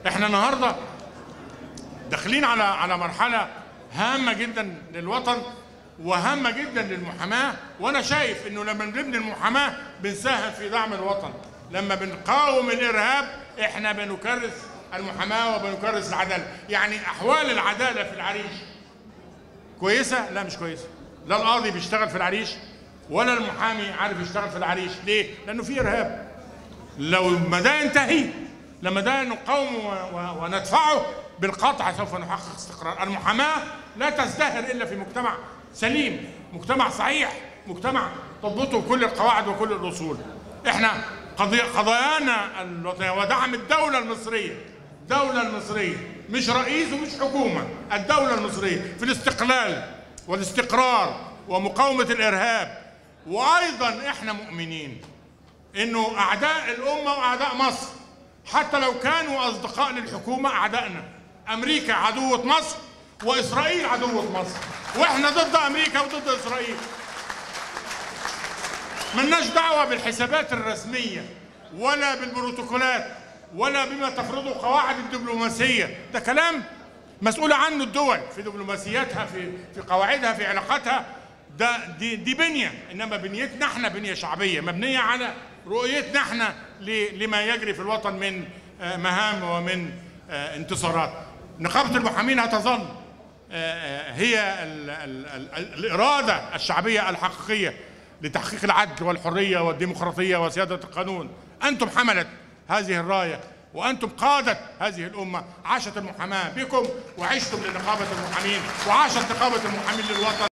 احنا النهارده داخلين على على مرحله هامه جدا للوطن وهامه جدا للمحاماه وانا شايف انه لما بنبني المحاماه بنساهم في دعم الوطن لما بنقاوم الارهاب احنا بنكرس المحاماه وبنكرس العداله يعني احوال العداله في العريش كويسه لا مش كويسه لا القاضي بيشتغل في العريش ولا المحامي عارف يشتغل في العريش ليه لانه في ارهاب لو ما ده ينتهي لما ده نقاومه و- و- وندفعه بالقطع سوف نحقق استقرار المحاماة لا تزدهر إلا في مجتمع سليم مجتمع صحيح مجتمع تضبطه كل القواعد وكل الأصول احنا قضية قضايانا الوطنية ودعم الدولة المصرية الدولة المصرية مش رئيس ومش حكومة الدولة المصرية في الاستقلال والاستقرار ومقاومة الإرهاب وأيضا احنا مؤمنين انه اعداء الامه واعداء مصر حتى لو كانوا اصدقاء للحكومه اعدائنا امريكا عدوه مصر واسرائيل عدوه مصر واحنا ضد امريكا وضد اسرائيل ملناش دعوه بالحسابات الرسميه ولا بالبروتوكولات ولا بما تفرضه قواعد الدبلوماسيه ده كلام مسؤولة عنه الدول في دبلوماسياتها في في قواعدها في علاقاتها ده دي دي بنيه انما بنيتنا احنا بنيه شعبيه مبنيه على رؤيتنا احنا ل- لما يجري في الوطن من آه، مهام ومن آه، انتصارات نقابه المحامين هتظل آه، آه، هي ال ال ال الاراده الشعبيه الحقيقيه لتحقيق العدل والحريه والديمقراطيه وسياده القانون انتم حمله هذه الرايه وانتم قاده هذه الامه عاشت المحاماه بكم وعشتم لنقابه المحامين وعاشت نقابه المحامين للوطن